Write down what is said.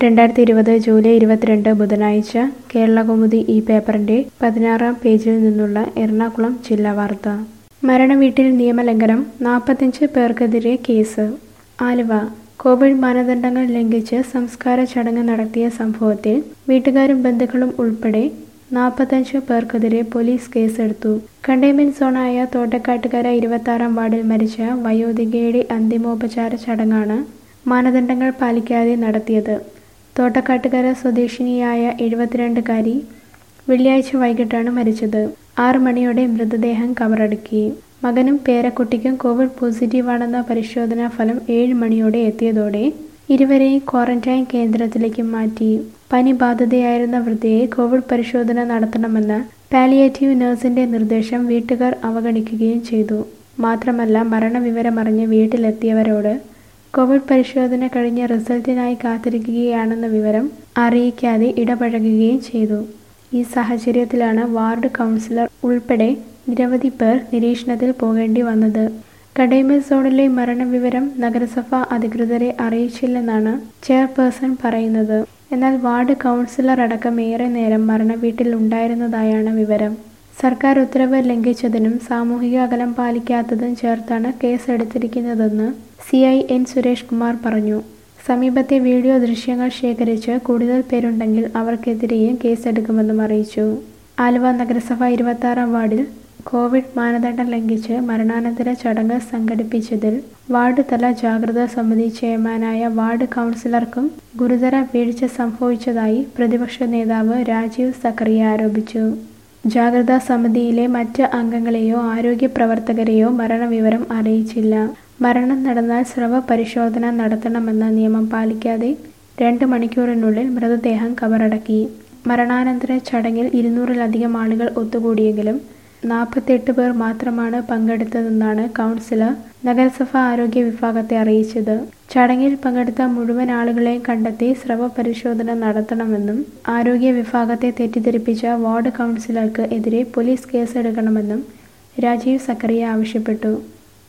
രണ്ടായിരത്തി ഇരുപത് ജൂലൈ ഇരുപത്തിരണ്ട് ബുധനാഴ്ച കേരളകൗമുദി ഈ പേപ്പറിന്റെ പതിനാറാം പേജിൽ നിന്നുള്ള എറണാകുളം ജില്ലാ വാർത്ത മരണവീട്ടിൽ നിയമലംഘനം നാൽപ്പത്തഞ്ച് പേർക്കെതിരെ കേസ് ആലുവ കോവിഡ് മാനദണ്ഡങ്ങൾ ലംഘിച്ച് സംസ്കാര ചടങ്ങ് നടത്തിയ സംഭവത്തിൽ വീട്ടുകാരും ബന്ധുക്കളും ഉൾപ്പെടെ നാൽപ്പത്തഞ്ച് പേർക്കെതിരെ പോലീസ് കേസെടുത്തു കണ്ടെയ്ൻമെന്റ് സോണായ തോട്ടക്കാട്ടുകര ഇരുപത്താറാം വാർഡിൽ മരിച്ച വയോധികയുടെ അന്തിമോപചാര ചടങ്ങാണ് മാനദണ്ഡങ്ങൾ പാലിക്കാതെ നടത്തിയത് തോട്ടക്കാട്ടുകര സ്വദേശിനിയായ എഴുപത്തിരണ്ടുകാരി വെള്ളിയാഴ്ച വൈകിട്ടാണ് മരിച്ചത് ആറ് മണിയോടെ മൃതദേഹം കബറടക്കി മകനും പേരക്കുട്ടിക്കും കോവിഡ് പോസിറ്റീവാണെന്ന പരിശോധനാ ഫലം ഏഴ് മണിയോടെ എത്തിയതോടെ ഇരുവരെയും ക്വാറന്റൈൻ കേന്ദ്രത്തിലേക്ക് മാറ്റി പനി ബാധിതയായിരുന്ന വൃദ്ധയെ കോവിഡ് പരിശോധന നടത്തണമെന്ന പാലിയേറ്റീവ് നഴ്സിന്റെ നിർദ്ദേശം വീട്ടുകാർ അവഗണിക്കുകയും ചെയ്തു മാത്രമല്ല മരണവിവരമറിഞ്ഞ് വീട്ടിലെത്തിയവരോട് കോവിഡ് പരിശോധന കഴിഞ്ഞ റിസൾട്ടിനായി കാത്തിരിക്കുകയാണെന്ന വിവരം അറിയിക്കാതെ ഇടപഴകുകയും ചെയ്തു ഈ സാഹചര്യത്തിലാണ് വാർഡ് കൗൺസിലർ ഉൾപ്പെടെ നിരവധി പേർ നിരീക്ഷണത്തിൽ പോകേണ്ടി വന്നത് കണ്ടെയ്ൻമെന്റ് സോണിലെ മരണവിവരം നഗരസഭ അധികൃതരെ അറിയിച്ചില്ലെന്നാണ് ചെയർപേഴ്സൺ പറയുന്നത് എന്നാൽ വാർഡ് കൗൺസിലർ അടക്കം ഏറെ നേരം മരണവീട്ടിൽ ഉണ്ടായിരുന്നതായാണ് വിവരം സർക്കാർ ഉത്തരവ് ലംഘിച്ചതിനും സാമൂഹിക അകലം പാലിക്കാത്തതും ചേർത്താണ് കേസെടുത്തിരിക്കുന്നതെന്ന് C I N Suresh Kumar പറഞ്ഞു സമീപത്തെ വീഡിയോ ദൃശ്യങ്ങൾ ശേഖരിച്ച് കൂടുതൽ പേരുണ്ടെങ്കിൽ അവർക്കെതിരെയും കേസെടുക്കുമെന്നും അറിയിച്ചു ആലുവ നഗരസഭ ഇരുപത്താറാം വാർഡിൽ കോവിഡ് മാനദണ്ഡം ലംഘിച്ച് മരണാനന്തര ചടങ്ങ് സംഘടിപ്പിച്ചതിൽ വാർഡ് തല ജാഗ്രതാ സമിതി ചെയർമാനായ വാർഡ് കൗൺസിലർക്കും ഗുരുതര വീഴ്ച സംഭവിച്ചതായി പ്രതിപക്ഷ നേതാവ് രാജീവ് സക്കറിയ ആരോപിച്ചു ജാഗ്രതാ സമിതിയിലെ മറ്റ് അംഗങ്ങളെയോ ആരോഗ്യ പ്രവർത്തകരെയോ മരണവിവരം അറിയിച്ചില്ല മരണം നടന്നാൽ സ്രവ പരിശോധന നടത്തണമെന്ന നിയമം പാലിക്കാതെ രണ്ട് മണിക്കൂറിനുള്ളിൽ മൃതദേഹം കബറടക്കി മരണാനന്തര ചടങ്ങിൽ ഇരുന്നൂറിലധികം ആളുകൾ ഒത്തുകൂടിയെങ്കിലും നാൽപ്പത്തെട്ട് പേർ മാത്രമാണ് പങ്കെടുത്തതെന്നാണ് കൗൺസിലർ നഗരസഭ ആരോഗ്യ വിഭാഗത്തെ അറിയിച്ചത് ചടങ്ങിൽ പങ്കെടുത്ത മുഴുവൻ ആളുകളെയും കണ്ടെത്തി സ്രവ പരിശോധന നടത്തണമെന്നും ആരോഗ്യ വിഭാഗത്തെ തെറ്റിദ്ധരിപ്പിച്ച വാർഡ് കൗൺസിലർക്ക് എതിരെ പോലീസ് കേസെടുക്കണമെന്നും രാജീവ് സക്കറിയ ആവശ്യപ്പെട്ടു